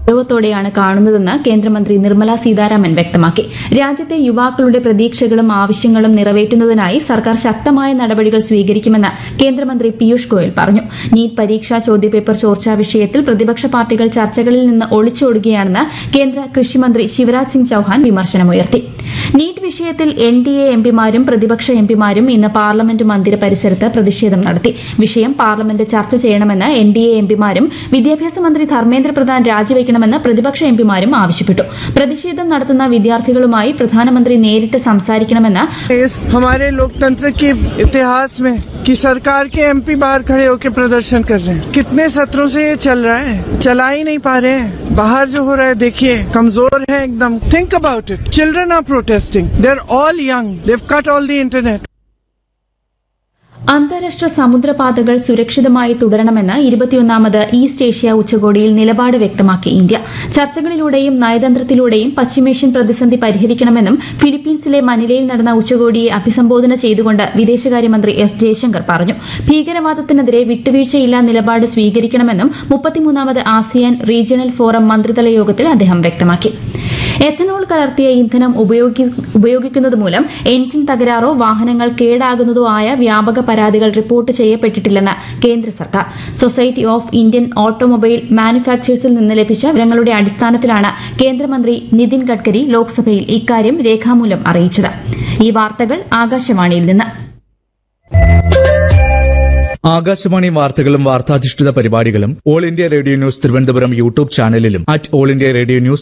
ഗൗരവത്തോടെയാണ് കാണുന്നതെന്ന് കേന്ദ്രമന്ത്രി നിർമ്മല സീതാരാമൻ വ്യക്തമാക്കി രാജ്യത്തെ യുവാക്കളുടെ പ്രതീക്ഷകളും ആവശ്യങ്ങളും നിറവേറ്റുന്നതിനായി സർക്കാർ ശക്തമായ നടപടികൾ സ്വീകരിക്കുമെന്ന് കേന്ദ്രമന്ത്രി പീയൂഷ് ഗോയൽ പറഞ്ഞു നീറ്റ് പരീക്ഷാ ചോദ്യപേപ്പർ ചോർച്ചാ വിഷയത്തിൽ പ്രതിപക്ഷ പാർട്ടികൾ ചർച്ചകളിൽ നിന്ന് ഒളിച്ചോടുകയാണെന്ന് കേന്ദ്ര കൃഷിമന്ത്രി ശിവരാജ് സിംഗ് ചൌഹാൻ വിമർശനമുയർത്തി നീറ്റ് വിഷയത്തിൽ എൻ ഡി എ എംപിമാരും പ്രതിപക്ഷ എംപിമാരും ഇന്ന് പാർലമെന്റ് മന്ദിര പരിസരത്ത് പ്രതിഷേധം നടത്തി വിഷയം പാർലമെന്റ് ചർച്ച ചെയ്യണമെന്ന് എൻ ഡി എ എംപിമാരും വിദ്യാഭ്യാസ മന്ത്രി ധർമ്മേന്ദ്ര പ്രധാൻ രാജിവെക്കണമെന്ന് പ്രതിപക്ഷ എംപിമാരും ആവശ്യപ്പെട്ടു പ്രതിഷേധം നടത്തുന്ന വിദ്യാർത്ഥികളുമായി പ്രധാനമന്ത്രി നേരിട്ട് സംസാരിക്കണമെന്ന് इस हमारे लोकतंत्र के इतिहास में कि सरकार के एमपी बाहर खड़े होकर प्रदर्शन कर रहे हैं कितने सत्रों से ये चल रहा है चला ही नहीं पा रहे हैं बाहर जो हो रहा है देखिए कमजोर है एकदम think about it children are protesting they are all young they've cut all the internet അന്താരാഷ്ട്ര സമുദ്രപാതകൾ സുരക്ഷിതമായി തുടരണമെന്ന് ഇരുപത്തിയൊന്നാമത് ഈസ്റ്റ് ഏഷ്യ ഉച്ചകോടിയിൽ നിലപാട് വ്യക്തമാക്കി ഇന്ത്യ ചർച്ചകളിലൂടെയും നയതന്ത്രത്തിലൂടെയും പശ്ചിമേഷ്യൻ പ്രതിസന്ധി പരിഹരിക്കണമെന്നും ഫിലിപ്പീൻസിലെ മനിലയിൽ നടന്ന ഉച്ചകോടിയെ അഭിസംബോധന ചെയ്തുകൊണ്ട് വിദേശകാര്യമന്ത്രി എസ് ജയശങ്കർ പറഞ്ഞു ഭീകരവാദത്തിനെതിരെ വിട്ടുവീഴ്ചയില്ലാ നിലപാട് സ്വീകരിക്കണമെന്നും മുപ്പത്തിമൂന്നാമത് ആസിയാൻ റീജിയണൽ ഫോറം മന്ത്രിതല യോഗത്തിൽ അദ്ദേഹം വ്യക്തമാക്കി എഥനോൾ കലർത്തിയ ഇന്ധനം ഉപയോഗി- ഉപയോഗിക്കുന്നത് മൂലം എഞ്ചിൻ തകരാറോ വാഹനങ്ങൾ കേടാകുന്നതോ ആയ വ്യാപക പരാതികൾ റിപ്പോർട്ട് ചെയ്യപ്പെട്ടിട്ടില്ലെന്ന് കേന്ദ്ര സർക്കാർ സൊസൈറ്റി ഓഫ് ഇന്ത്യൻ ഓട്ടോമൊബൈൽ മാനുഫാക്ചേഴ്സിൽ നിന്ന് ലഭിച്ച വിവരങ്ങളുടെ അടിസ്ഥാനത്തിലാണ് കേന്ദ്രമന്ത്രി നിതിൻ ഗഡ്കരി ലോക്സഭയിൽ ഇക്കാര്യം രേഖാമൂലം അറിയിച്ചത് ഈ വാർത്തകൾ ആകാശവാണിയിൽ നിന്ന് ആകാശവാണി വാർത്തകളും വാർത്താധിഷ്ഠിത പരിപാടികളും all India radio news Thiruvananthapuram YouTube ചാനലിലും at all India radio news